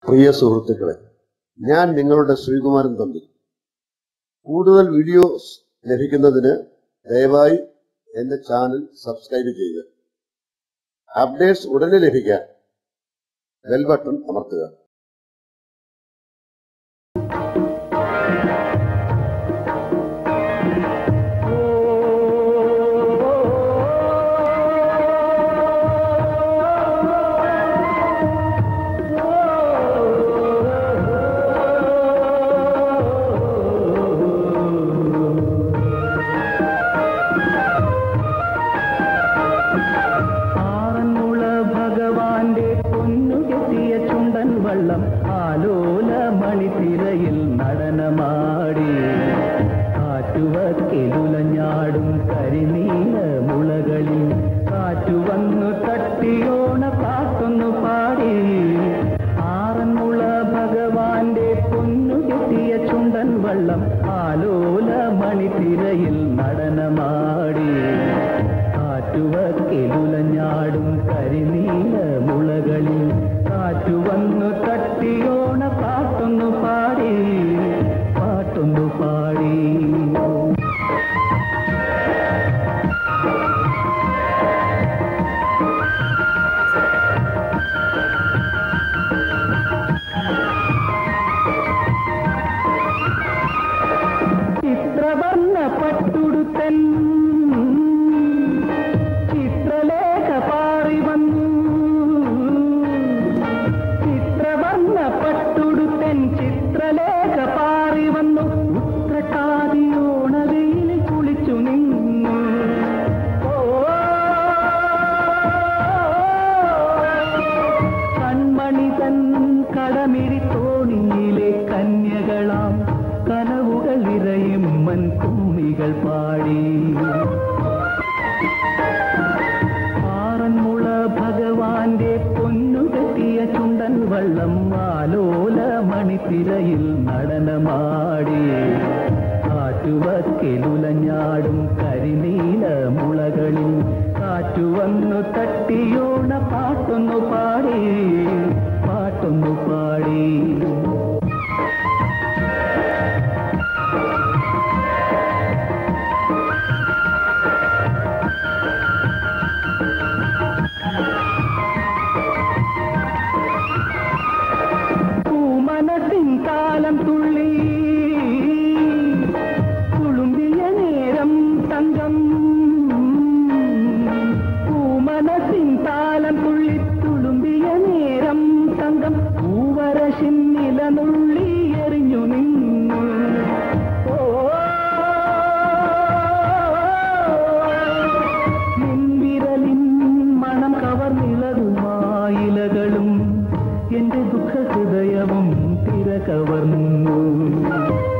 പ്രിയ സുഹൃത്തുക്കളെ ഞാൻ നിങ്ങളുടെ ശ്രീകുമാരൻ തമ്പി കൂടുതൽ വീഡിയോസ് ലഭിക്കുന്നതിന് ദയവായി എന്റെ ചാനൽ സബ്സ്ക്രൈബ് ചെയ്യുക അപ്ഡേറ്റ്സ് ഉടനെ ലഭിക്കാൻ ബെൽ ബട്ടൺ അമർത്തുക ആറന്മുള ഭഗവാന്റെ പൊന്നുകെട്ടിയ ചുണ്ടൻ വള്ളം ആലോല മണിത്തിരയിൽ നടനമാടി കാറ്റുവക്കെലുലഞ്ഞാടും കരിനീല മുളകളിൽ കാറ്റുവന്നു തട്ടിയോണ പാട്ടൊന്നു പാടി ആറന്മുള ഭഗവാന്റെ പൊന്നുകെട്ടിയ ചുണ്ടൻ വള്ളം ആലോല മണിത്തിരയിൽ നടനമാടി കാറ്റുവക്കെലുലഞ്ഞാടും കരിനീല മുളകളിൽ കാറ്റുവന്നു തട്ടിയോണ പാട്ടൊന്നു പാടി പാട്ടൊന്നു പാടി ചിത്രവർണ്ണ പട്ടുടുത്തൻ ചിത്രലേഖ പാറി വന്നു ചിത്രവർണ്ണ പട്ടുടുത്തൻ ചിത്രലേഖ പാറി വന്നു ഉത്രട്ടാതിയോണവയിൽ കുളിച്ചു നിന്നു കൺമണി തൻ കടമിഴി തോണിയിലെ കന്യകളാം കനവുകൾ ഇറയും മൻകുമ്മികൾ പാടി ആറന്മുള ഭഗവാന്റെ പൊന്നുകെട്ടിയ ചുണ്ടൻ വള്ളം ആലോല മണിത്തിരയിൽ നടനമാടി കാറ്റുവക്കെലുലഞ്ഞാടും കരിനീല മുളകളിൽ കാറ്റുവന്നു തട്ടിയോണ പാട്ടൊന്നു പാടി പാട്ടൊന്നു പാടി പൂമനത്തിൻ കാലം തുള്ളി തുളുമ്പിയ നേരം തങ്കം പൂമനത്തിൻ താലം തുള്ളി തുളുമ്പിയ നേരം തങ്കം പൂവരശിൻ നിലനുള്ളി എറിഞ്ഞു നിന്നു ഓ നിൻവിരലിൻ മണം കവർന്നിളകുമായിലകളും എന്റെ ദുഃഖ ഹൃദയവും തിര കവർന്നു